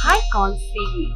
Icon Series.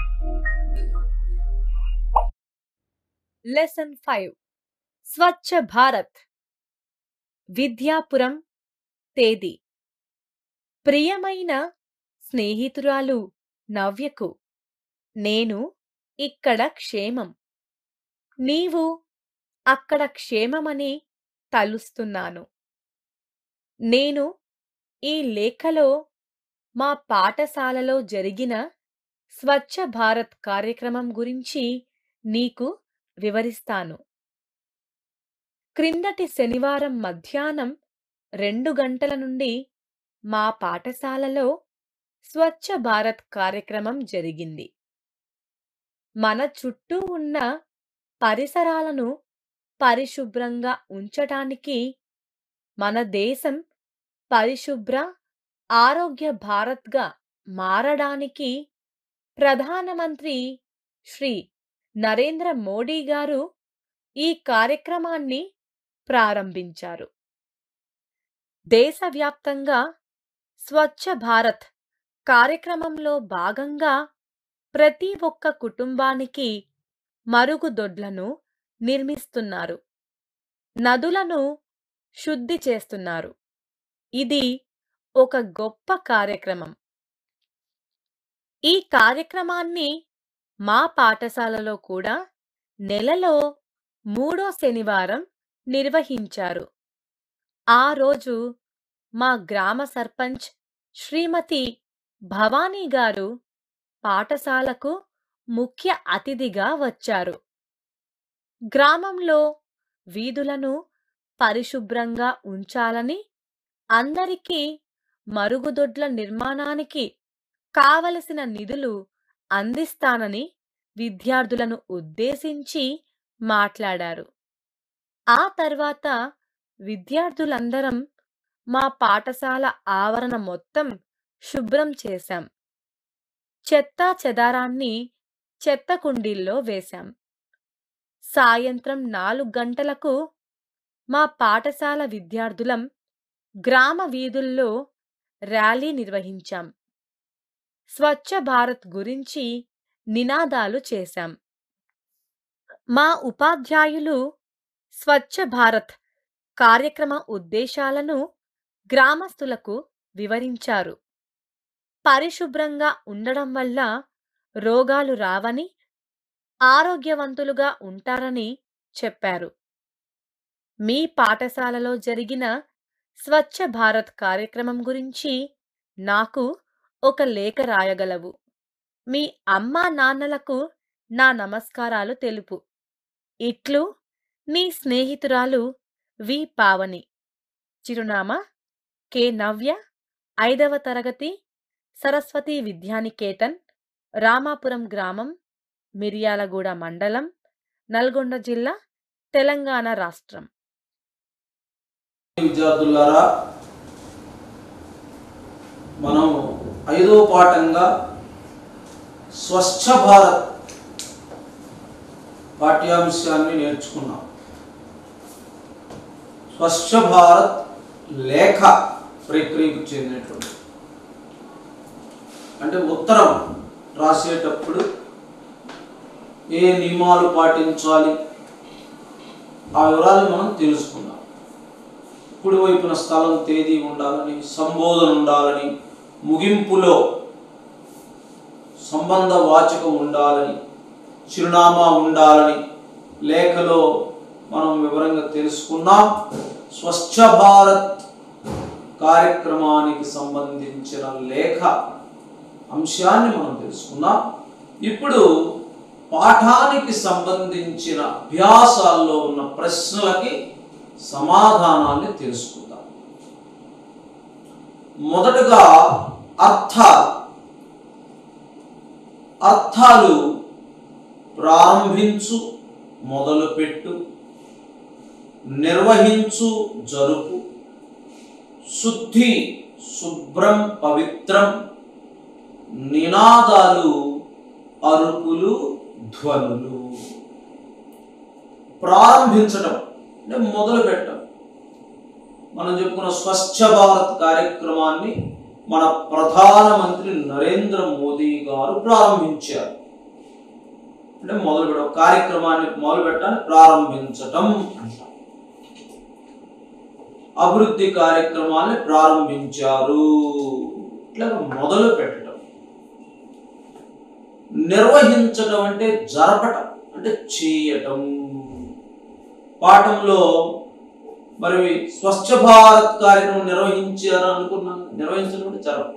Lesson five Swachh Bharat Vidyapuram తేదీ ప్రియమైన స్నేహితురాలు నవ్యకు నేను ఇక్కడ క్షేమం నీవు అక్కడ క్షేమమని తలుస్తున్నాను నేను ఈ లేఖలో మా పాఠశాలలో జరిగిన స్వచ్ఛ భారత్ కార్యక్రమం గురించి నీకు వివరిస్తాను క్రిందటి శనివారం మధ్యాహ్నం రెండు గంటల నుండి మా పాఠశాలలో స్వచ్ఛ భారత్ కార్యక్రమం జరిగింది మన చుట్టూ ఉన్న పరిసరాలను పరిశుభ్రంగా ఉంచటానికి మన దేశం పరిశుభ్ర ఆరోగ్య భారత్గా మారడానికి ప్రధానమంత్రి శ్రీ నరేంద్ర మోడీ గారు ఈ కార్యక్రమాన్ని ప్రారంభించారు దేశవ్యాప్తంగా స్వచ్ఛ భారత్ కార్యక్రమంలో భాగంగా ప్రతి ఒక్క కుటుంబానికి మరుగుదొడ్లను నిర్మిస్తున్నారు నదులను శుద్ధి చేస్తున్నారు ఇది ఒక గొప్ప కార్యక్రమం ఈ కార్యక్రమాన్ని మా పాఠశాలలో కూడా నెలలో మూడో శనివారం నిర్వహించారు ఆ రోజు మా గ్రామ సర్పంచ్ శ్రీమతి భవానీ గారు పాఠశాలకు ముఖ్య అతిథిగా వచ్చారు గ్రామంలో వీధులను పరిశుభ్రంగా ఉంచాలని అందరికీ మరుగుదొడ్ల నిర్మాణానికి కావలసిన నిధులు అందిస్తానని విద్యార్థులను ఉద్దేశించి మాట్లాడారు ఆ తర్వాత విద్యార్థులందరం మా పాఠశాల ఆవరణ మొత్తం శుభ్రం చేశాం చెత్తా చెదారాన్ని చెత్త కుండీల్లో వేశాం సాయంత్రం నాలుగు గంటలకు మా పాఠశాల విద్యార్థులం గ్రామ వీధుల్లో ర్యాలీ నిర్వహించాం స్వచ్ఛ భారత్ గురించి నినాదాలు చేశాం మా ఉపాధ్యాయులు స్వచ్ఛ భారత్ కార్యక్రమ ఉద్దేశాలను గ్రామస్తులకు వివరించారు పరిశుభ్రంగా ఉండడం వల్ల రోగాలు రావని ఆరోగ్యవంతులుగా ఉంటారని చెప్పారు మీ పాఠశాలలో జరిగిన స్వచ్ఛ భారత్ కార్యక్రమం గురించి నాకు ఒక లేఖ రాయగలవు మీ అమ్మా నాన్నలకు నా నమస్కారాలు తెలుపు ఇట్లు నీ స్నేహితురాలు వి పావని చిరునామా కె నవ్య ఐదవ తరగతి సరస్వతి విద్యానికేతన్ రామాపురం గ్రామం మిర్యాలగూడ మండలం నల్గొండ జిల్లా తెలంగాణ రాష్ట్రం విద్యార్థులారా మనం ఐదో పాఠంగా స్వచ్ఛ భారత్ పాఠ్యాంశాన్ని నేర్చుకున్నాం స్వచ్ఛ భారత్ లేఖ ప్రక్రియకు చెందినటువంటి అంటే ఉత్తరం రాసేటప్పుడు ఏ నియమాలు పాటించాలి ఆ వివరాలు మనం తెలుసుకుందాం కుడి వైపున స్థలం తేదీ ఉండాలని సంబోధన ఉండాలని ముగింపులో సంబంధ వాచకం ఉండాలని చిరునామా ఉండాలని లేఖలో మనం వివరంగా తెలుసుకున్నాం స్వచ్ఛ భారత్ కార్యక్రమానికి సంబంధించిన లేఖ అంశాన్ని మనం తెలుసుకున్నాం ఇప్పుడు పాఠానికి సంబంధించిన అభ్యాసాల్లో ఉన్న ప్రశ్నలకి సమాధానాన్ని తెలుసుకుందాం మొదటగా అర్థాలు అర్థాలు ప్రారంభించు మొదలుపెట్టు నిర్వహించు జరుపు శుద్ధి శుభ్రం పవిత్రం నినాదాలు అరుపులు ధ్వనులు ప్రారంభించడం అంటే మొదలు పెట్టడం మనం చెప్పుకున్న స్వచ్ఛ భారత్ కార్యక్రమాన్ని మన ప్రధానమంత్రి నరేంద్ర మోదీ గారు ప్రారంభించారు అంటే మొదలు పెట్ట కార్యక్రమాన్ని మొదలు పెట్టాలని ప్రారంభించటం అంటాం అభివృద్ధి కార్యక్రమాన్ని ప్రారంభించారు ఇట్లా మొదలు పెట్టడం నిర్వహించడం అంటే జరపటం అంటే చేయటం పాఠంలో మరి స్వచ్ఛ భారత్ కార్యక్రమం నిర్వహించారు అనుకున్నాను నిర్వహించడం అంటే జరపడం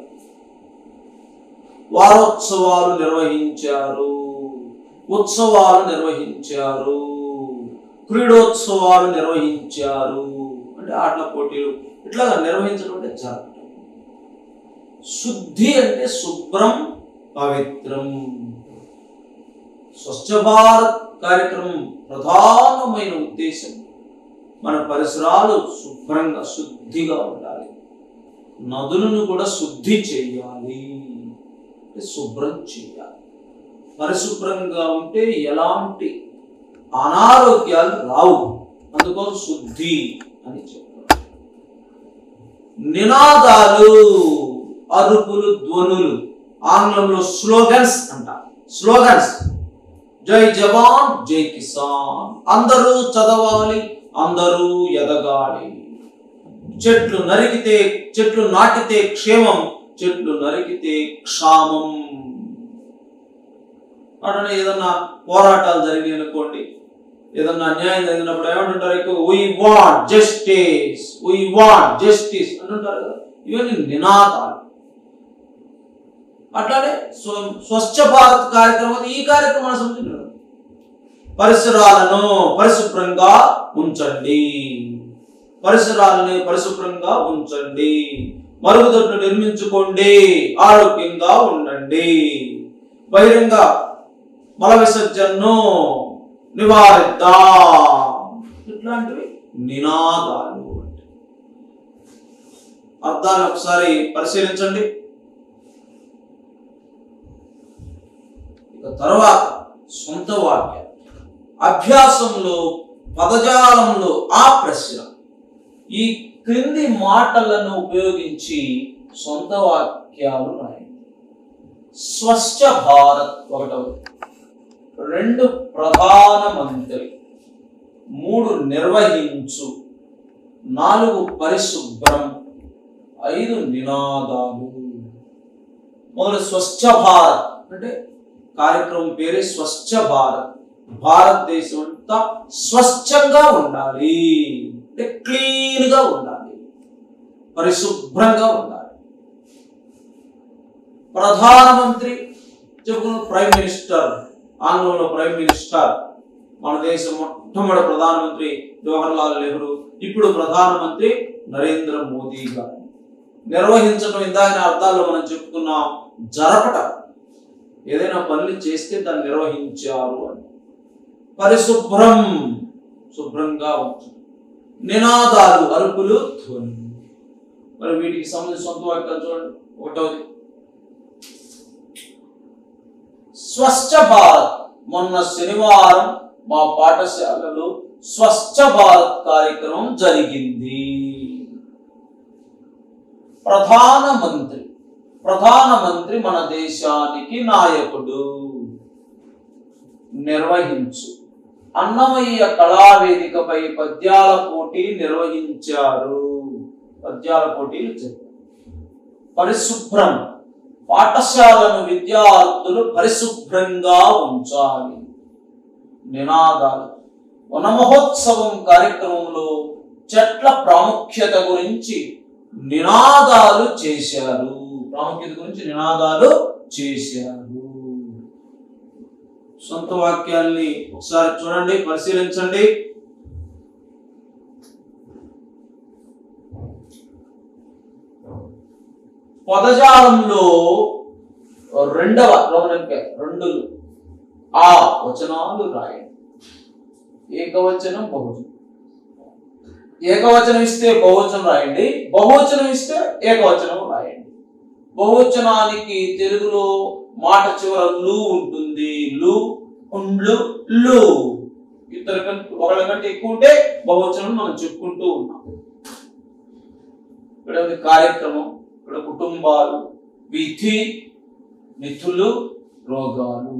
వారోత్సవాలు నిర్వహించారు ఉత్సవాలు నిర్వహించారు క్రీడోత్సవాలు నిర్వహించారు అంటే ఆటల పోటీలు ఇట్లా నిర్వహించడం అంటే జరపడం శుద్ధి అంటే శుభ్రం పవిత్రం స్వచ్ఛ భారత్ కార్యక్రమం ప్రధానమైన ఉద్దేశం మన పరిసరాలు శుభ్రంగా శుద్ధిగా ఉండాలి నదులను కూడా శుద్ధి చేయాలి అంటే శుభ్రం చేయాలి పరిశుభ్రంగా ఉంటే ఎలాంటి అనారోగ్యాలు రావు అందుకోసం శుద్ధి అని చెప్పారు నినాదాలు అరుపులు ధ్వనులు ఆంగ్లంలో స్లోగన్స్ అంట స్లోగన్స్ జై జవాన్ జై కిసాన్ అందరూ చదవాలి అందరూ ఎదగాలి చెట్లు నరికితే చెట్లు నాటితే క్షేమం చెట్లు నరికితే క్షామం అట్లనే ఏదన్నా పోరాటాలు జరిగాయి అనుకోండి ఏదన్నా అన్యాయం జరిగినప్పుడు ఏమంటుంటారు ఎక్కువ we want justice we want justice అంటుంటారు కదా ఇవన్నీ నినాదాలు అట్లానే స్వ- స్వచ్ఛ భారత్ కార్యక్రమం ఈ కార్యక్రమాన్ని సంబంధించిన పరిసరాలను పరిశుభ్రంగా ఉంచండి పరిసరాలను పరిశుభ్రంగా ఉంచండి మరుగుదొడ్లు నిర్మించుకోండి ఆరోగ్యంగా ఉండండి బహిరంగ మల విసర్జనను నివారిద్దాం ఇట్లాంటివి నినాదాలు అంటే అర్థాన్ని ఒకసారి పరిశీలించండి ఇక తర్వాత సొంత వాక్యం అభ్యాసంలో పదజాలంలో ఆ ప్రశ్న ఈ క్రింది మాటలను ఉపయోగించి సొంత వాక్యాలు రాయండి స్వచ్ఛ భారత్ ఒకటవది రెండు ప్రధానమంత్రి మూడు నిర్వహించు నాలుగు పరిశుభ్రం ఐదు నినాదాలు మొదలు స్వచ్ఛ భారత్ అంటే కార్యక్రమం పేరే స్వచ్ఛ భారత్ భారతదేశం అంతా స్వచ్ఛంగా ఉండాలి అంటే క్లీన్ గా ఉండాలి పరిశుభ్రంగా ఉండాలి ప్రధానమంత్రి చెప్పుకున్న ప్రైమ్ మినిస్టర్ ఆంగ్లంలో ప్రైమ్ మినిస్టర్ మన దేశం మొట్టమొదటి ప్రధానమంత్రి జవహర్ లాల్ నెహ్రూ ఇప్పుడు ప్రధానమంత్రి నరేంద్ర మోదీ గారు నిర్వహించడం ఇందాక అర్థాల్లో మనం చెప్పుకున్నాం జరపటం ఏదైనా పనులు చేస్తే దాన్ని నిర్వహించారు అని పరిశుభ్రం శుభ్రంగా ఉంటుంది నినాదాలు అరుపులు ధ్వని మరి వీటికి సంబంధించిన సొంత వాక్యాలు చూడండి ఒకటవది స్వచ్ఛ భారత్ మొన్న శనివారం మా పాఠశాలలో స్వచ్ఛ భారత్ కార్యక్రమం జరిగింది ప్రధానమంత్రి ప్రధానమంత్రి మన దేశానికి నాయకుడు నిర్వహించు అన్నమయ్య కళావేదికపై పద్యాల పోటీ నిర్వహించారు పద్యాల పోటీలు జరిగాయి పరిశుభ్రం పాఠశాలను విద్యార్థులు పరిశుభ్రంగా ఉంచాలి నినాదాలు వన మహోత్సవం కార్యక్రమంలో చెట్ల ప్రాముఖ్యత గురించి నినాదాలు చేశారు ప్రాముఖ్యత గురించి నినాదాలు చేశారు సొంత వాక్యాల్ని ఒకసారి చూడండి పరిశీలించండి పదజాలంలో రెండవ రోమనంక రెండు ఆ వచనాలు రాయండి ఏకవచనం బహువచనం ఏకవచనం ఇస్తే బహువచనం రాయండి బహువచనం ఇస్తే ఏకవచనం రాయండి బహువచనానికి తెలుగులో మాట చివర లు ఉంటుంది లు ఉండ్లు లు ఇద్దరు కంటే ఒకళ్ళ కంటే ఎక్కువ ఉంటే బహువచనం మనం చెప్పుకుంటూ ఉన్నాం ఇక్కడ ఉంది కార్యక్రమం ఇక్కడ కుటుంబాలు విధి నిధులు రోగాలు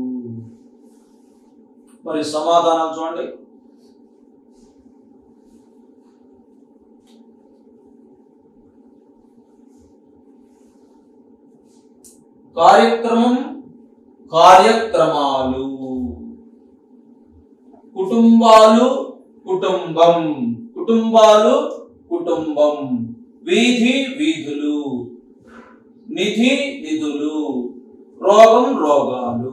మరి సమాధానం చూడండి కార్యక్రమం కార్యక్రమాలు కుటుంబాలు కుటుంబం కుటుంబాలు కుటుంబం వీధి వీధులు నిధి నిధులు రోగం రోగాలు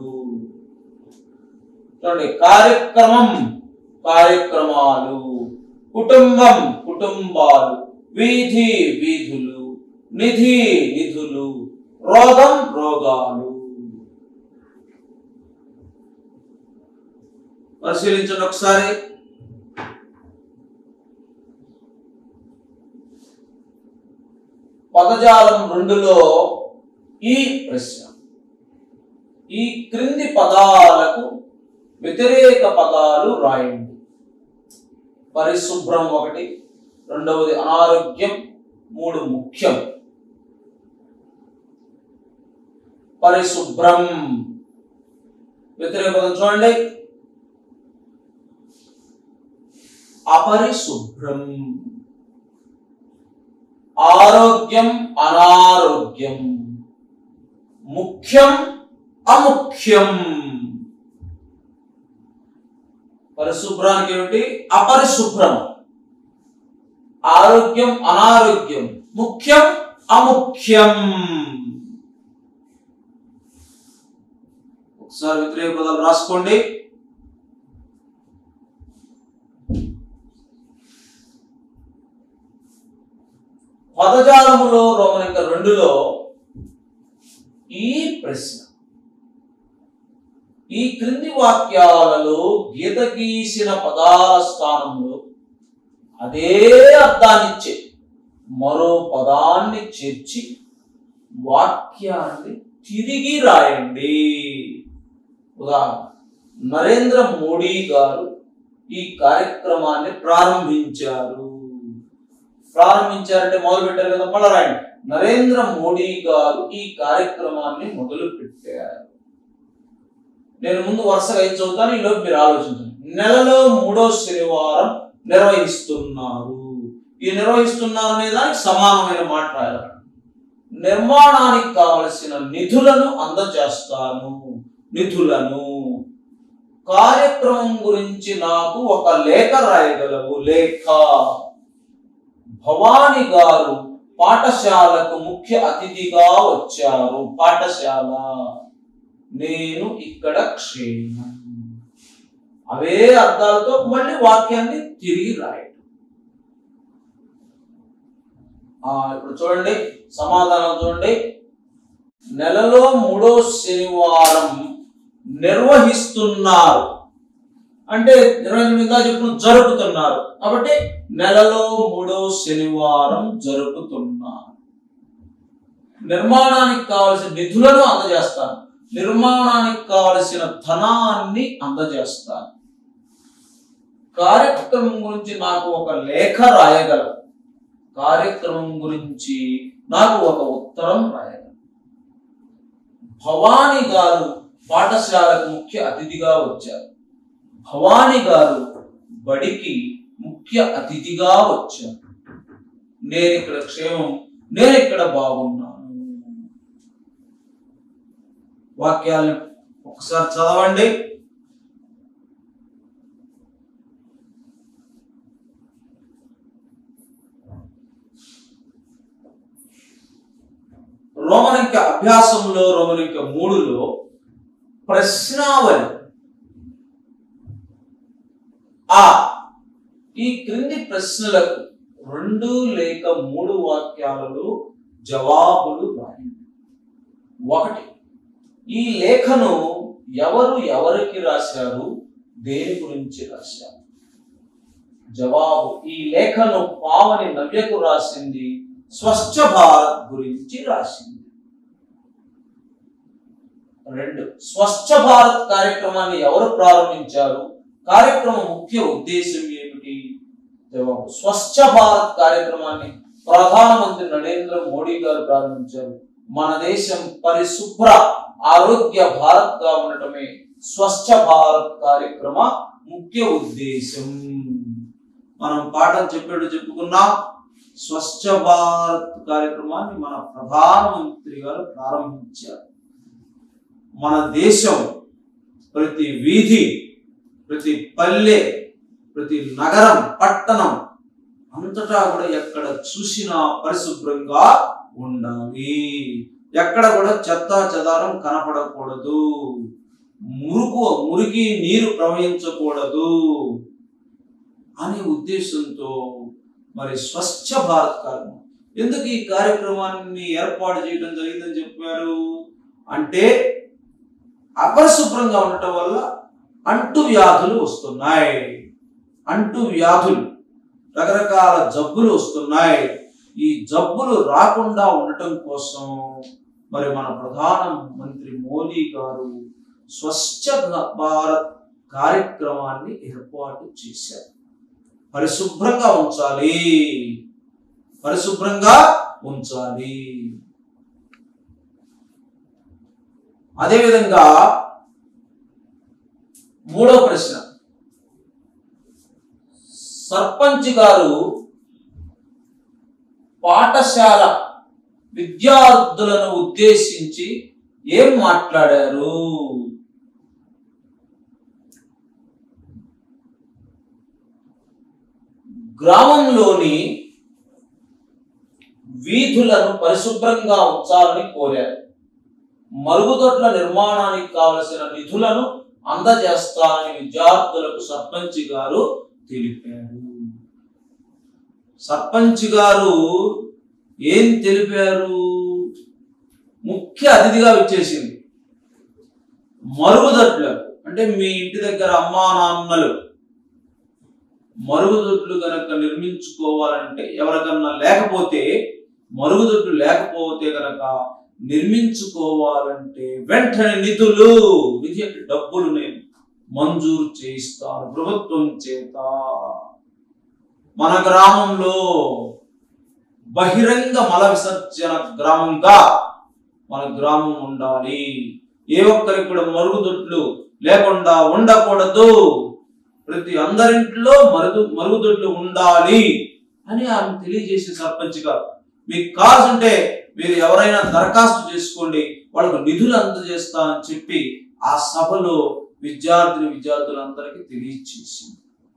చూడండి కార్యక్రమం కార్యక్రమాలు కుటుంబం కుటుంబాలు వీధి వీధులు నిధి నిధులు రోగం రోగాలు పరిశీలించండి ఒకసారి పదజాలం రెండులో ఈ ప్రశ్న ఈ క్రింది పదాలకు వ్యతిరేక పదాలు రాయండి పరిశుభ్రం ఒకటి రెండవది అనారోగ్యం మూడు ముఖ్యం పరిశుభ్రం వ్యతిరేక పదం చూడండి అపరిశుభ్రం ఆరోగ్యం అనారోగ్యం ముఖ్యం అముఖ్యం పరిశుభ్రానికి ఏమిటి అపరిశుభ్రం ఆరోగ్యం అనారోగ్యం ముఖ్యం అముఖ్యం ఒకసారి వ్యతిరేక పదాలు రాసుకోండి పదజాలములో రోమనిక రెండులో ఈ ప్రశ్న ఈ క్రింది వాక్యాలలో గీత గీసిన పదాల స్థానంలో అదే అర్థాన్నిచ్చే మరో పదాన్ని చేర్చి వాక్యాన్ని తిరిగి రాయండి ఉదాహరణ నరేంద్ర మోడీ గారు ఈ కార్యక్రమాన్ని ప్రారంభించారు ప్రారంభించారంటే మొదలు పెట్టారు కదా మళ్ళీ రాయండి నరేంద్ర మోడీ గారు ఈ కార్యక్రమాన్ని మొదలు పెట్టారు నేను ముందు వరుసగా ఏం చదువుతాను ఈలోపు మీరు ఆలోచించండి నెలలో మూడో శనివారం నిర్వహిస్తున్నారు ఈ నిర్వహిస్తున్నారు అనే దానికి సమానమైన మాట రాయాలి నిర్మాణానికి కావలసిన నిధులను అందజేస్తాను నిధులను కార్యక్రమం గురించి నాకు ఒక లేఖ రాయగలవు లేఖ భవాని గారు పాఠశాలకు ముఖ్య అతిథిగా వచ్చారు పాఠశాల నేను ఇక్కడ క్షేమం అవే అర్థాలతో మళ్ళీ వాక్యాన్ని తిరిగి రాయటం ఆ, ఇప్పుడు చూడండి సమాధానం చూడండి నెలలో మూడో శనివారం నిర్వహిస్తున్నారు అంటే నిర్వహించడం ఇంకా చెప్పుకున్న జరుపుతున్నారు కాబట్టి నెలలో మూడో శనివారం జరుపుతున్నారు నిర్మాణానికి కావలసిన నిధులను అందజేస్తాను నిర్మాణానికి కావలసిన ధనాన్ని అందజేస్తాను కార్యక్రమం గురించి నాకు ఒక లేఖ రాయగలరు కార్యక్రమం గురించి నాకు ఒక ఉత్తరం రాయగలరు భవానీ గారు పాఠశాలకు ముఖ్య అతిథిగా వచ్చారు భవానీ గారు బడికి ముఖ్య అతిథిగా వచ్చారు నేను ఇక్కడ క్షేమం నేను ఇక్కడ బాగున్నాను వాక్యాలను ఒకసారి చదవండి రోమనిక అభ్యాసంలో రోమనిక మూడులో ప్రశ్నావళి ఆ ఈ క్రింది ప్రశ్నలకు రెండు లేక మూడు వాక్యాలలో జవాబులు రాయండి ఒకటి ఈ లేఖను ఎవరు ఎవరికి రాశారు దేని గురించి రాశారు జవాబు ఈ లేఖను పావని నవ్యకు రాసింది స్వచ్ఛ భారత్ గురించి రాసింది రెండు స్వచ్ఛ భారత్ కార్యక్రమాన్ని ఎవరు ప్రారంభించారు కార్యక్రమం ముఖ్య ఉద్దేశం ఏమిటి జవాబు స్వచ్ఛ భారత్ కార్యక్రమాన్ని ప్రధానమంత్రి నరేంద్ర మోడీ గారు ప్రారంభించారు మన దేశం పరిశుభ్ర ఆరోగ్య భారత్ గా ఉండటమే స్వచ్ఛ భారత్ కార్యక్రమ ముఖ్య ఉద్దేశం మనం పాఠం చెప్పేటప్పుడు చెప్పుకున్నాం స్వచ్ఛ భారత్ కార్యక్రమాన్ని మన ప్రధానమంత్రి గారు ప్రారంభించారు మన దేశం ప్రతి వీధి ప్రతి పల్లె ప్రతి నగరం పట్టణం అంతటా కూడా ఎక్కడ చూసినా పరిశుభ్రంగా ఉండాలి ఎక్కడ కూడా చెత్త చెదారం కనపడకూడదు మురుకు మురికి నీరు ప్రవహించకూడదు అనే ఉద్దేశంతో మరి స్వచ్ఛ భారత్ కార్యక్రమం ఎందుకు ఈ కార్యక్రమాన్ని ఏర్పాటు చేయడం జరిగిందని చెప్పారు అంటే అపరిశుభ్రంగా ఉండటం వల్ల అంటు వ్యాధులు వస్తున్నాయి అంటు వ్యాధులు రకరకాల జబ్బులు వస్తున్నాయి ఈ జబ్బులు రాకుండా ఉండటం కోసం మరి మన ప్రధాన మంత్రి మోదీ గారు స్వచ్ఛ భారత్ కార్యక్రమాన్ని ఏర్పాటు చేశారు పరిశుభ్రంగా ఉంచాలి పరిశుభ్రంగా ఉంచాలి అదేవిధంగా మూడో ప్రశ్న సర్పంచ్ గారు పాఠశాల విద్యార్థులను ఉద్దేశించి ఏం మాట్లాడారు గ్రామంలోని వీధులను పరిశుభ్రంగా ఉంచాలని కోరారు మరుగుదొడ్ల నిర్మాణానికి కావలసిన నిధులను అందజేస్తానని విద్యార్థులకు సర్పంచ్ గారు తెలిపారు సర్పంచ్ గారు ఏం తెలిపారు ముఖ్య అతిథిగా వచ్చేసింది మరుగుదొడ్లకు అంటే మీ ఇంటి దగ్గర అమ్మా నాన్నలు మరుగుదొడ్లు గనక నిర్మించుకోవాలంటే ఎవరికన్నా లేకపోతే మరుగుదొడ్లు లేకపోతే గనక నిర్మించుకోవాలంటే వెంటనే నిధులు నిధి అంటే డబ్బులు నేను మంజూరు చేయిస్తాను ప్రభుత్వం చేత మన గ్రామంలో బహిరంగ మల విసర్జన గ్రామంగా మన గ్రామం ఉండాలి ఏ ఒక్కరికి కూడా మరుగుదొడ్లు లేకుండా ఉండకూడదు ప్రతి అందరింట్లో మరుగు మరుగుదొడ్లు ఉండాలి అని ఆమె తెలియజేసే సర్పంచ్ గారు మీకు కావాల్సింటే మీరు ఎవరైనా దరఖాస్తు చేసుకోండి వాళ్ళకు నిధులు అందజేస్తా అని చెప్పి ఆ సభలో విద్యార్థిని విద్యార్థులందరికీ తెలియచేసింది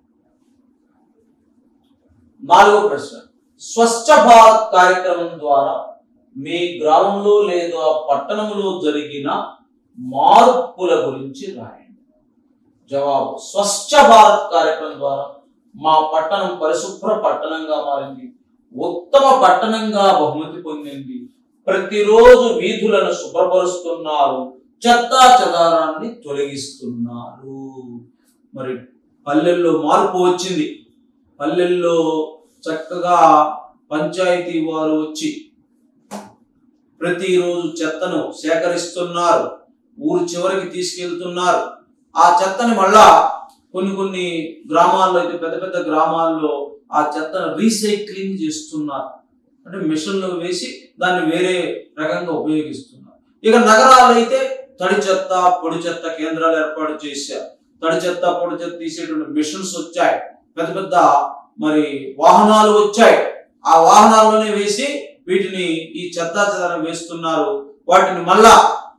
నాలుగో ప్రశ్న స్వచ్ఛ భారత్ కార్యక్రమం ద్వారా మీ గ్రామంలో లేదా పట్టణంలో జరిగిన మార్పుల గురించి రాయండి జవాబు స్వచ్ఛ భారత్ కార్యక్రమం ద్వారా మా పట్టణం పరిశుభ్ర పట్టణంగా మారింది ఉత్తమ పట్టణంగా బహుమతి పొందింది ప్రతిరోజు వీధులను శుభ్రపరుస్తున్నారు చెత్తా చెదారాన్ని తొలగిస్తున్నారు మరి పల్లెల్లో మార్పు వచ్చింది పల్లెల్లో చక్కగా పంచాయతీ వారు వచ్చి ప్రతిరోజు చెత్తను సేకరిస్తున్నారు ఊరు చివరికి తీసుకెళ్తున్నారు ఆ చెత్తని మళ్ళా కొన్ని కొన్ని గ్రామాల్లో అయితే పెద్ద పెద్ద గ్రామాల్లో ఆ చెత్తను రీసైక్లింగ్ చేస్తున్నారు అంటే మిషన్లో వేసి దాన్ని వేరే రకంగా ఉపయోగిస్తున్నారు ఇక నగరాలు అయితే తడి చెత్త పొడి చెత్త కేంద్రాలు ఏర్పాటు చేశారు తడి చెత్త పొడి చెత్త తీసేటువంటి మిషన్స్ వచ్చాయి పెద్ద పెద్ద మరి వాహనాలు వచ్చాయి ఆ వాహనాల్లోనే వేసి వీటిని ఈ చెత్త చెదారం వేస్తున్నారు వాటిని మళ్ళా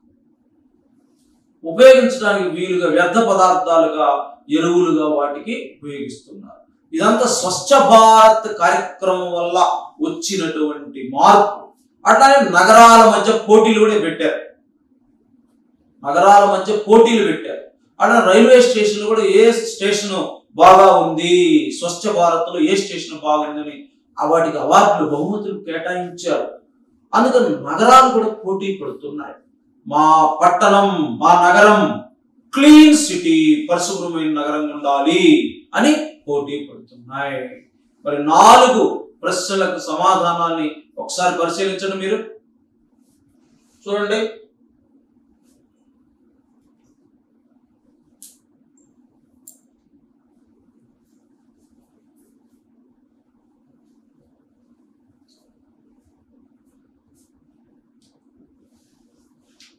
ఉపయోగించడానికి వీలుగా వ్యర్థ పదార్థాలుగా ఎరువులుగా వాటికి ఉపయోగిస్తున్నారు ఇదంతా స్వచ్ఛ భారత్ కార్యక్రమం వల్ల వచ్చినటువంటి మార్పు అట్లానే నగరాల మధ్య పోటీలు కూడా పెట్టారు నగరాల మధ్య పోటీలు పెట్టారు అట్లా రైల్వే స్టేషన్ కూడా ఏ స్టేషన్ బాగా ఉంది స్వచ్ఛ భారత్ లో ఏ స్టేషన్ బాగుందని ఆ వాటికి అవార్డులు బహుమతులు కేటాయించారు అందుకని నగరాలు కూడా పోటీ పడుతున్నాయి మా పట్టణం మా నగరం క్లీన్ సిటీ పరిశుభ్రమైన నగరం ఉండాలి అని పోటీ పడుతున్నాయి మరి నాలుగు ప్రశ్నలకు సమాధానాన్ని ఒకసారి పరిశీలించండి మీరు చూడండి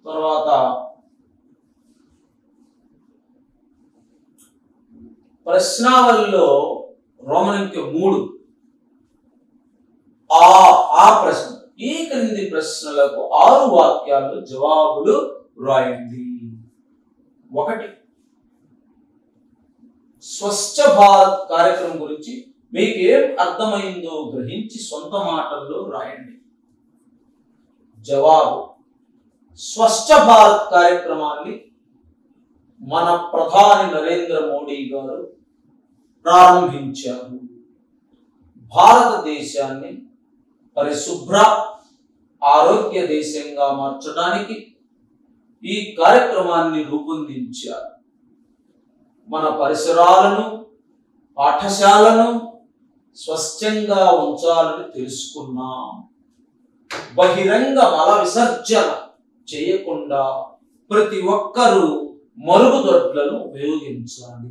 తర్వాత ప్రశ్నావళిలో రోమన్ అంకె మూడు ఆ ఆ ప్రశ్న ఈ క్రింది ప్రశ్నలకు ఆరు వాక్యాలు జవాబులు రాయండి ఒకటి స్వచ్ఛ భారత్ కార్యక్రమం గురించి మీకు ఏం అర్థమైందో గ్రహించి సొంత మాటల్లో రాయండి జవాబు స్వచ్ఛ భారత్ కార్యక్రమాన్ని మన ప్రధాని నరేంద్ర మోడీ గారు ప్రారంభించారు భారతదేశాన్ని పరిశుభ్ర ఆరోగ్య దేశంగా మార్చడానికి ఈ కార్యక్రమాన్ని రూపొందించారు మన పరిసరాలను పాఠశాలను స్వచ్ఛంగా ఉంచాలని తెలుసుకున్నాం బహిరంగ మల విసర్జన చేయకుండా ప్రతి ఒక్కరూ మరుగుదొడ్లను ఉపయోగించాలి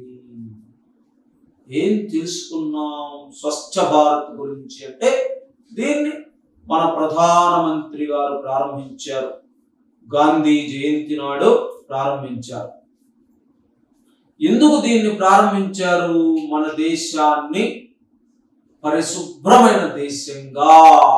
ఏం తెలుసుకున్నాం స్వచ్ఛ భారత్ గురించి అంటే దీన్ని మన ప్రధానమంత్రి గారు ప్రారంభించారు గాంధీ జయంతి నాడు ప్రారంభించారు ఎందుకు దీన్ని ప్రారంభించారు మన దేశాన్ని పరిశుభ్రమైన దేశంగా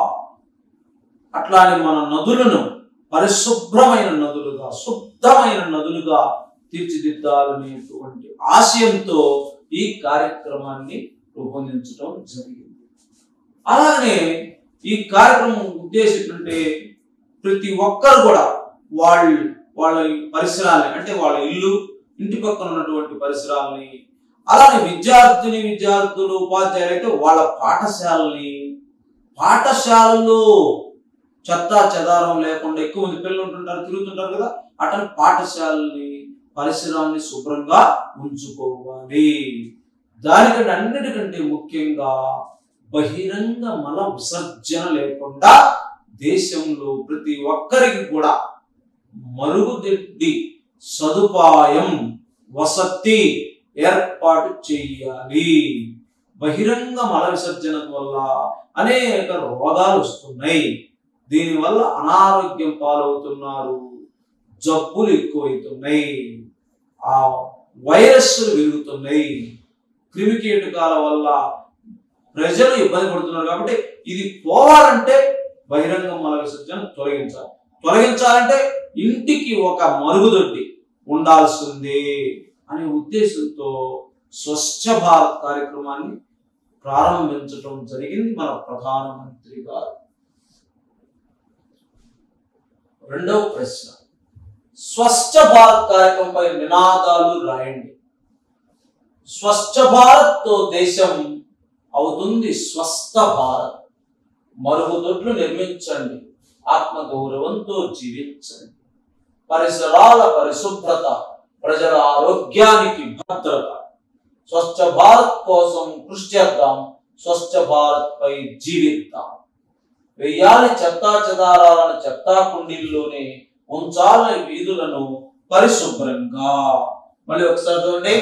అట్లానే మన నదులను పరిశుభ్రమైన నదులుగా శుద్ధమైన నదులుగా తీర్చిదిద్దాలనేటువంటి ఆశయంతో ఈ కార్యక్రమాన్ని రూపొందించడం జరిగింది అలానే ఈ కార్యక్రమం ఉద్దేశం అంటే ప్రతి ఒక్కరు కూడా వాళ్ళు వాళ్ళ పరిసరాలని అంటే వాళ్ళ ఇల్లు ఇంటి పక్కన ఉన్నటువంటి పరిసరాలని అలానే విద్యార్థిని విద్యార్థులు ఉపాధ్యాయులు అయితే వాళ్ళ పాఠశాలని పాఠశాలలో చెత్త చెదారం లేకుండా ఎక్కువ మంది పిల్లలు ఉంటుంటారు తిరుగుతుంటారు కదా అటని పాఠశాలని పరిసరాన్ని శుభ్రంగా ఉంచుకోవాలి దానికంటే అన్నిటికంటే ముఖ్యంగా బహిరంగ మల విసర్జన లేకుండా దేశంలో ప్రతి ఒక్కరికి కూడా మరుగుదొడ్డి సదుపాయం వసతి ఏర్పాటు చేయాలి బహిరంగ మల విసర్జన వల్ల అనేక రోగాలు వస్తున్నాయి దీనివల్ల అనారోగ్యం పాలవుతున్నారు జబ్బులు ఎక్కువైతున్నాయి ఆ వైరస్లు పెరుగుతున్నాయి క్రిమి కీటకాల వల్ల ప్రజలు ఇబ్బంది పడుతున్నారు కాబట్టి ఇది పోవాలంటే బహిరంగ మల విసర్జన తొలగించాలి తొలగించాలంటే ఇంటికి ఒక మరుగుదొడ్డి ఉండాల్సిందే అనే ఉద్దేశంతో స్వచ్ఛ భారత్ కార్యక్రమాన్ని ప్రారంభించడం జరిగింది మన ప్రధానమంత్రి గారు రెండవ ప్రశ్న స్వచ్ఛ భారత్ కార్యక్రమంపై నినాదాలు రాయండి స్వచ్ఛ భారత్ తో దేశం అవుతుంది స్వస్థ భారత్ మరుగుదొడ్లు నిర్మించండి ఆత్మ గౌరవంతో జీవించండి పరిసరాల పరిశుభ్రత ప్రజల ఆరోగ్యానికి భద్రత స్వచ్ఛ భారత్ కోసం కృషి చేద్దాం స్వచ్ఛ భారత్ పై జీవిద్దాం వెయ్యాలి చెత్తా చెదారాలను చెత్తా కుండీల్లోనే ఉంచాలని వీధులను పరిశుభ్రంగా మళ్ళీ ఒకసారి చూడండి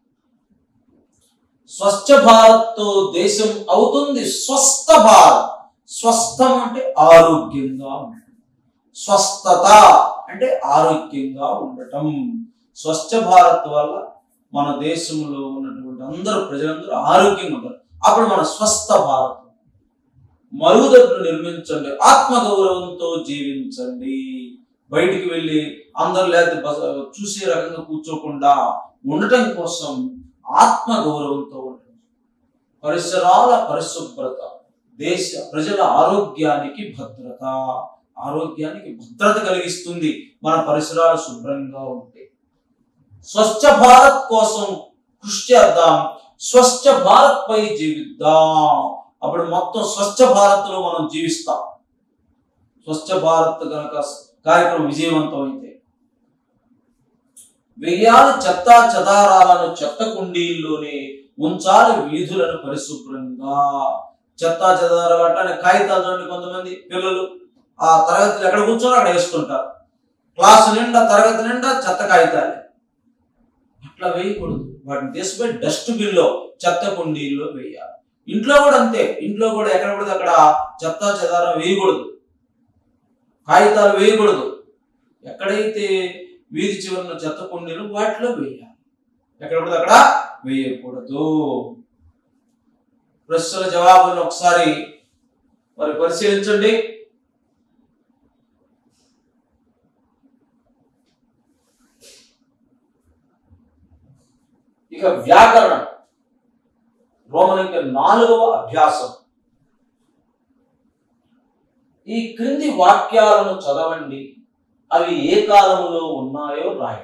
స్వచ్ఛ భారత్ తో దేశం అవుతుంది స్వస్థ భారత్ స్వస్థం అంటే ఆరోగ్యంగా ఉండటం స్వస్థత అంటే ఆరోగ్యంగా ఉండటం స్వచ్ఛ భారత్ వల్ల మన దేశంలో ఉన్నటువంటి అందరూ ప్రజలందరూ ఆరోగ్యంగా ఉంటారు అప్పుడు మన స్వస్థ భారత్ మరుగుదొడ్లు నిర్మించండి ఆత్మ గౌరవంతో జీవించండి బయటికి వెళ్ళి అందరు లేదా బస- చూసే రకంగా కూర్చోకుండా ఉండటం కోసం ఆత్మ గౌరవంతో ఉండటం పరిసరాల పరిశుభ్రత దేశ ప్రజల ఆరోగ్యానికి భద్రత ఆరోగ్యానికి భద్రత కలిగిస్తుంది మన పరిసరాలు శుభ్రంగా ఉంటే స్వచ్ఛ భారత్ కోసం కృషి చేద్దాం స్వచ్ఛ భారత్ పై జీవిద్దాం అప్పుడు మొత్తం స్వచ్ఛ భారత్ లో మనం జీవిస్తాం స్వచ్ఛ భారత్ కనుక కార్యక్రమం విజయవంతం అయితే వెయ్యాలి చెత్త చెదారాలను చెత్త కుండీల్లోనే ఉంచాలి వీధులను పరిశుభ్రంగా చెత్త చెదారాలు అట్లానే కాగితాలు చూడండి కొంతమంది పిల్లలు ఆ తరగతిలో ఎక్కడ కూర్చోరో అక్కడ వేసుకుంటారు క్లాసు నిండా తరగతి నిండా చెత్త కాగితాలే అట్లా వేయకూడదు వాటిని తీసుకుపోయి డస్ట్బిన్ లో చెత్త కుండీల్లో వేయాలి ఇంట్లో కూడా అంతే ఇంట్లో కూడా ఎక్కడ పడితే అక్కడ చెత్త చెదారం వేయకూడదు కాగితాలు వేయకూడదు ఎక్కడైతే వీధి చివరన చెత్త కుండీలు వాటిలో వేయాలి ఎక్కడ పడితే అక్కడ వేయకూడదు ప్రశ్నల జవాబులను ఒకసారి మరి పరిశీలించండి ఇక వ్యాకరణం రోమన్ యొక్క నాలుగవ అభ్యాసం ఈ క్రింది వాక్యాలను చదవండి అవి ఏ కాలంలో ఉన్నాయో రాయండి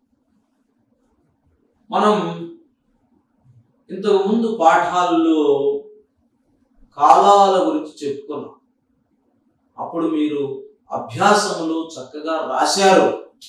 మనం ఇంతకు ముందు పాఠాల్లో కాలాల గురించి చెప్పుకున్నాం అప్పుడు మీరు అభ్యాసములు చక్కగా రాశారు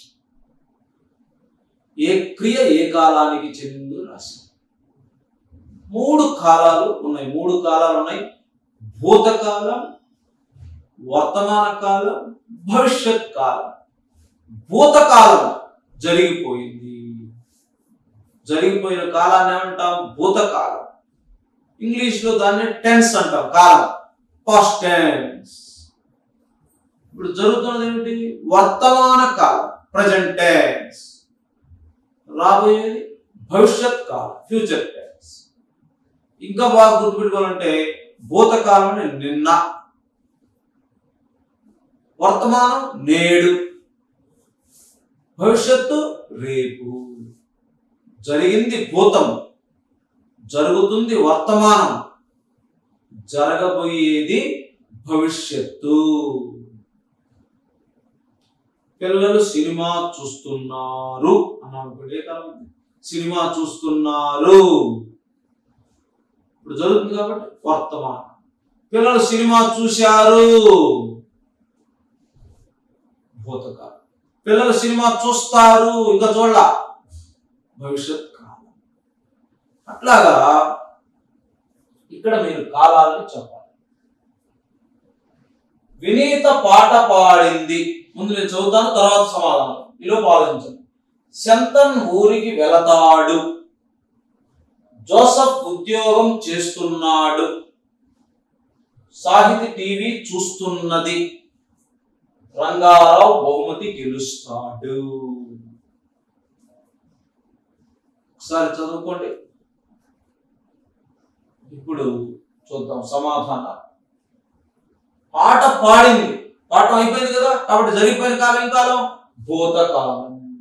ఏ క్రియ ఏ కాలానికి చెందిందో రాశారు మూడు కాలాలు ఉన్నాయి మూడు కాలాలు ఉన్నాయి భూతకాలం వర్తమాన కాలం భవిష్యత్ కాలం భూతకాలం జరిగిపోయింది జరిగిపోయిన కాలాన్ని ఏమంటాం భూతకాలం ఇంగ్లీష్ లో దాన్ని టెన్స్ అంటాం కాలం పాస్ట్ టెన్స్ ఇప్పుడు జరుగుతున్నది ఏమిటి వర్తమాన కాలం ప్రజెంట్ టెన్స్ రాబోయేది భవిష్యత్ కాలం ఫ్యూచర్ టెన్స్ ఇంకా బాగా గుర్తుపెట్టుకోవాలంటే భూతకాలం అంటే నిన్న వర్తమానం నేడు భవిష్యత్తు రేపు జరిగింది భూతం జరుగుతుంది వర్తమానం జరగబోయేది భవిష్యత్తు పిల్లలు సినిమా చూస్తున్నారు అన్నాం ఇప్పుడు ఏ కాలం ఉంది? సినిమా చూస్తున్నారు ఇప్పుడు జరుగుతుంది కాబట్టి వర్తమానం పిల్లలు సినిమా చూశారు భూతకాలం పిల్లలు సినిమా చూస్తారు ఇంకా చూడాల భవిష్యత్ కాలం అట్లాగా ఇక్కడ మీరు కాలాన్ని చెప్పాలి వినీత పాట పాడింది ముందు నేను చదువుతాను తర్వాత సమాధానం ఈలోపు ఆలోచించండి శంతన్ ఊరికి వెళతాడు జోసఫ్ ఉద్యోగం చేస్తున్నాడు సాహితి టీవీ చూస్తున్నది రంగారావు బహుమతి గెలుస్తాడు ఒకసారి చదువుకోండి ఇప్పుడు చూద్దాం సమాధానం పాట పాడింది పాఠం అయిపోయింది కదా కాబట్టి జరిగిపోయిన కాలం ఏం కాలం భూతకాలం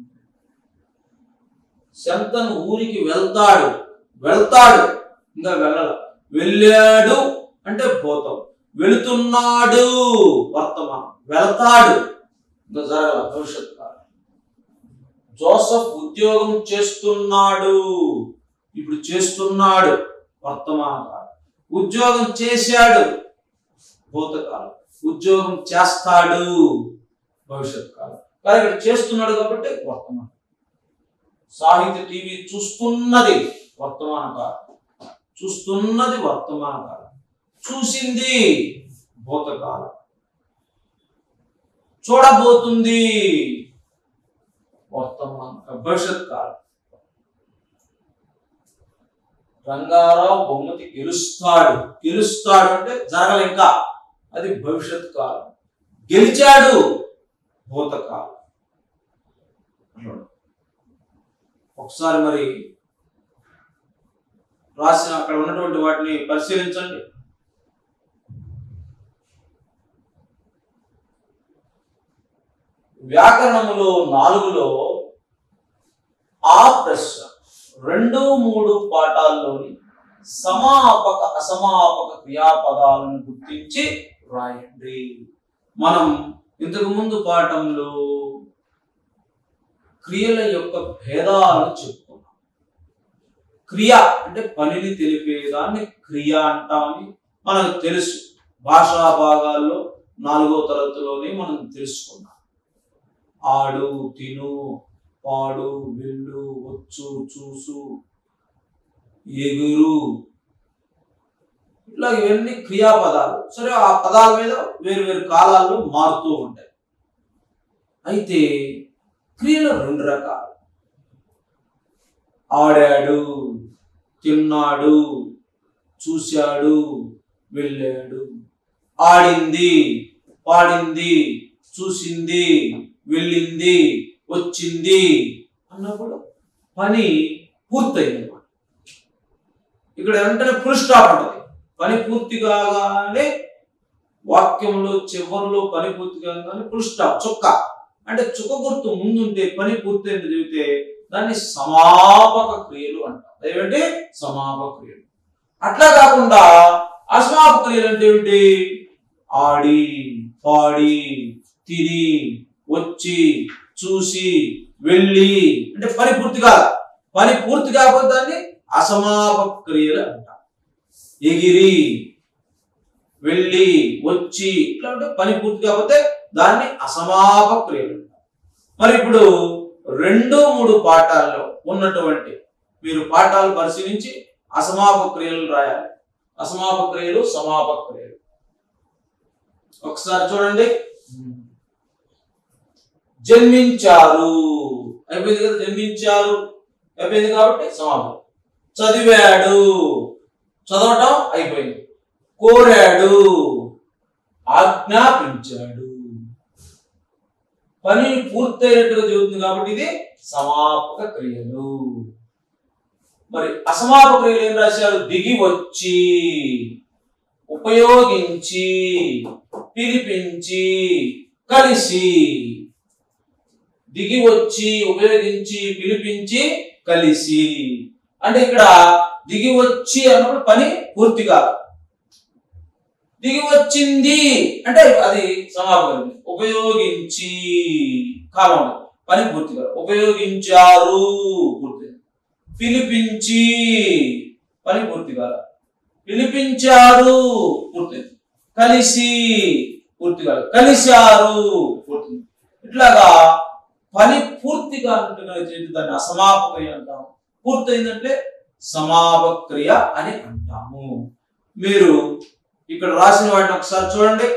శంతన్ ఊరికి వెళ్తాడు వెళ్తాడు ఇంకా వెళ్ళాల వెళ్ళాడు అంటే భూతం వెళుతున్నాడు వర్తమానం వెళ్తాడు ఇంకా జరగల భవిష్యత్ కాలం జోసఫ్ ఉద్యోగం చేస్తున్నాడు ఇప్పుడు చేస్తున్నాడు వర్తమాన కాలం ఉద్యోగం చేశాడు భూతకాలం ఉద్యోగం చేస్తాడు భవిష్యత్ కాలం కానీ ఇక్కడ చేస్తున్నాడు కాబట్టి వర్తమానం సాహిత్య టీవీ చూస్తున్నది వర్తమాన కాలం చూస్తున్నది వర్తమాన కాలం చూసింది భూతకాలం చూడబోతుంది వర్తమాన భవిష్యత్ కాలం రంగారావు బహుమతి గెలుస్తాడు గెలుస్తాడు అంటే జరగల ఇంకా అది భవిష్యత్ కాలం గెలిచాడు భూతకాలం ఒకసారి మరి రాసిన అక్కడ ఉన్నటువంటి వాటిని పరిశీలించండి వ్యాకరణములో నాలుగులో ఆ ప్రశ్న రెండు మూడు పాఠాల్లోని సమాపక అసమాపక క్రియాపదాలను గుర్తించి రాయండి మనం ఇంతకు ముందు పాఠంలో క్రియల యొక్క భేదాలను చెప్పుకున్నాం క్రియ అంటే పనిని తెలిపేదాన్ని క్రియ అంటామని మనకు తెలుసు భాషా భాగాల్లో నాలుగో తరగతిలోనే మనం తెలుసుకున్నాం ఆడు తిను పాడు వెళ్ళు వచ్చు చూసు ఎగురు ఇట్లా ఇవన్నీ క్రియాపదాలు సరే ఆ పదాల మీద వేరు వేరు కాలాల్లో మారుతూ ఉంటాయి అయితే క్రియలు రెండు రకాలు ఆడాడు తిన్నాడు చూశాడు వెళ్ళాడు ఆడింది పాడింది చూసింది వెళ్ళింది వచ్చింది అన్నప్పుడు పని పూర్తయింది అన్నమాట ఇక్కడ వెంటనే ఫుల్ స్టాప్ ఉంటుంది పని పూర్తి కాగానే వాక్యంలో చివరిలో పని పూర్తి కాగానే ఫుల్ స్టాప్ చుక్క అంటే చుక్క గుర్తు ముందుంటే పని పూర్తయింది చెబితే దాన్ని సమాపక క్రియలు అంటారు ఏమిటి సమాపక క్రియలు అట్లా కాకుండా అసమాపక క్రియలు అంటే ఏమిటి ఆడి పాడి తిని వచ్చి చూసి వెళ్ళి అంటే పని పూర్తి కాదు పని పూర్తి కాకపోతే దాన్ని అసమాపక క్రియలు అంటారు ఎగిరి వెళ్ళి వచ్చి ఇట్లా అంటే పని పూర్తి కాకపోతే దాన్ని అసమాపక క్రియలు అంటారు మరి ఇప్పుడు రెండు మూడు పాఠాల్లో ఉన్నటువంటి మీరు పాఠాలు పరిశీలించి అసమాపక క్రియలు రాయాలి అసమాపక క్రియలు సమాపక క్రియలు ఒకసారి చూడండి జన్మించారు అయిపోయింది కదా జన్మించారు అయిపోయింది కాబట్టి సమాపకం చదివాడు చదవటం అయిపోయింది కోరాడు ఆజ్ఞాపించాడు పని పూర్తయినట్టుగా చెబుతుంది కాబట్టి ఇది సమాపక క్రియలు మరి అసమాపక క్రియలు ఏం రాశారు దిగి వచ్చి ఉపయోగించి పిలిపించి కలిసి దిగి వచ్చి ఉపయోగించి పిలిపించి కలిసి అంటే ఇక్కడ దిగి వచ్చి అన్నప్పుడు పని పూర్తిగా దిగి వచ్చింది అంటే అది సమాపకం ఉపయోగించి కాలం పని పూర్తిగా ఉపయోగించారు పూర్తి పిలిపించి పని పూర్తిగా పిలిపించారు పూర్తి కలిసి పూర్తిగా కలిశారు పూర్తి ఇట్లాగా పని పూర్తిగా అంటున్న చేతి దాన్ని అసమాపక్రియ అంటాం పూర్తయిందంటే సమాపక్రియ అని అంటాము మీరు ఇక్కడ రాసిన వాటిని ఒకసారి చూడండి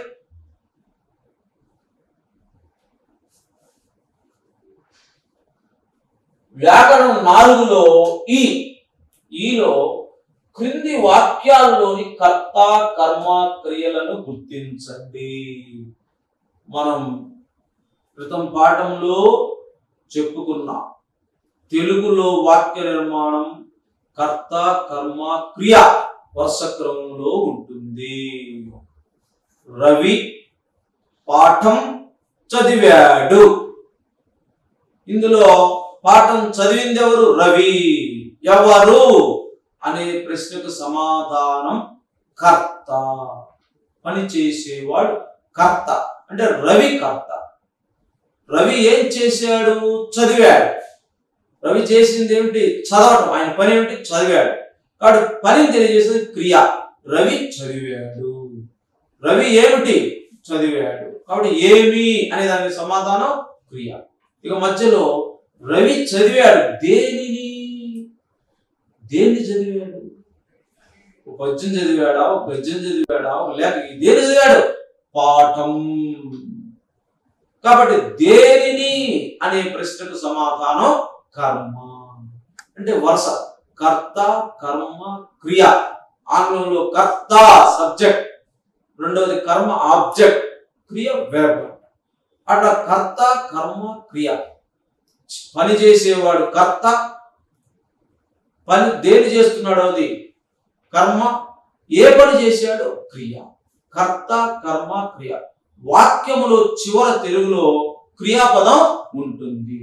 వ్యాకరణం నాలుగులో ఈ ఈలో క్రింది వాక్యాల్లోని కర్త కర్మ క్రియలను గుర్తించండి మనం క్రితం పాఠంలో చెప్పుకున్నాం తెలుగులో వాక్య నిర్మాణం కర్త కర్మ క్రియ వరుస క్రమంలో ఉంటుంది రవి పాఠం చదివాడు ఇందులో పాఠం చదివింది ఎవరు రవి ఎవరు అనే ప్రశ్నకు సమాధానం కర్త పని చేసేవాడు కర్త అంటే రవి కర్త రవి ఏం చేశాడు చదివాడు రవి చేసింది ఏమిటి చదవటం ఆయన పని ఏమిటి చదివాడు కాబట్టి పని తెలియజేసేది క్రియ రవి చదివాడు రవి ఏమిటి చదివాడు కాబట్టి ఏమి అనే దానికి సమాధానం క్రియ ఇక మధ్యలో రవి చదివాడు దేనిని దేన్ని చదివాడు ఒక పద్యం చదివాడా ఒక గద్యం చదివాడా ఒక లేఖ దేని చదివాడు పాఠం కాబట్టి దేనిని అనే ప్రశ్నకు సమాధానం కర్మ అంటే వరుస కర్త కర్మ క్రియ ఆంగ్లంలో కర్త సబ్జెక్ట్ రెండవది కర్మ ఆబ్జెక్ట్ క్రియ వెర్బ్ అట్లా కర్త కర్మ క్రియ పని చేసేవాడు కర్త పని దేని చేస్తున్నాడు అది కర్మ ఏ పని చేశాడు క్రియ కర్త కర్మ క్రియ వాక్యములో చివర తెలుగులో క్రియాపదం ఉంటుంది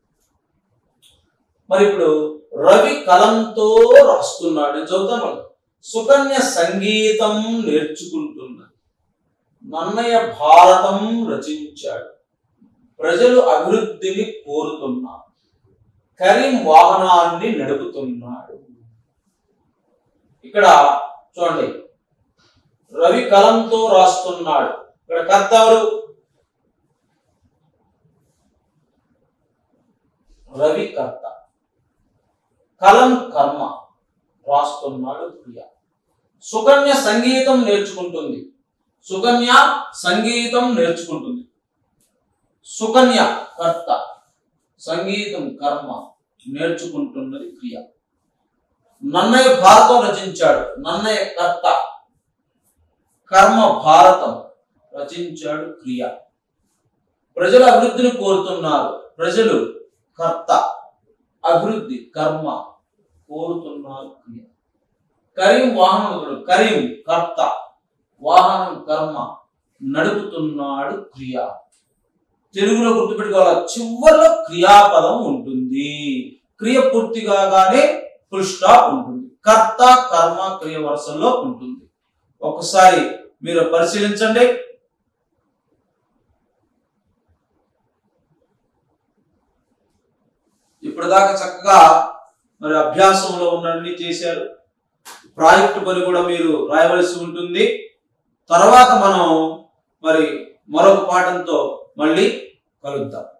మరి ఇప్పుడు రవి కలంతో రాస్తున్నాడు నేను చదువుతాను సుకన్య సంగీతం నేర్చుకుంటున్నది నన్నయ్య భారతం రచించాడు ప్రజలు అభివృద్ధిని కోరుతున్నారు కరీం వాహనాన్ని నడుపుతున్నాడు ఇక్కడ చూడండి రవి కలంతో రాస్తున్నాడు ఇక్కడ కర్త ఎవరు రవి కర్త కలం కర్మ రాస్తున్నాడు క్రియ సుకన్య సంగీతం నేర్చుకుంటుంది సుకన్య సంగీతం నేర్చుకుంటుంది సుకన్య కర్త సంగీతం కర్మ నేర్చుకుంటున్నది క్రియ నన్నయ్య భారతం రచించాడు నన్నయ్య కర్త కర్మ భారతం రచించాడు క్రియ ప్రజలు అభివృద్ధిని కోరుతున్నారు ప్రజలు కర్త అభివృద్ధి కర్మ కోరుతున్నారు క్రియ కరీం వాహనముడు కరీం కర్త వాహనం కర్మ నడుపుతున్నాడు క్రియ తెలుగులో గుర్తుపెట్టుకోవాలి చివరిలో క్రియాపదం ఉంటుంది క్రియ పూర్తి కాగానే ఫుల్ స్టాప్ ఉంటుంది కర్త కర్మ క్రియ వరుసల్లో ఉంటుంది ఒకసారి మీరు పరిశీలించండి ఇప్పటిదాకా చక్కగా మరి అభ్యాసంలో ఉన్నన్ని చేశారు ప్రాజెక్టు పని కూడా మీరు రాయవలసి ఉంటుంది తర్వాత మనం మరి మరొక పాఠంతో మళ్ళీ కలుద్దాం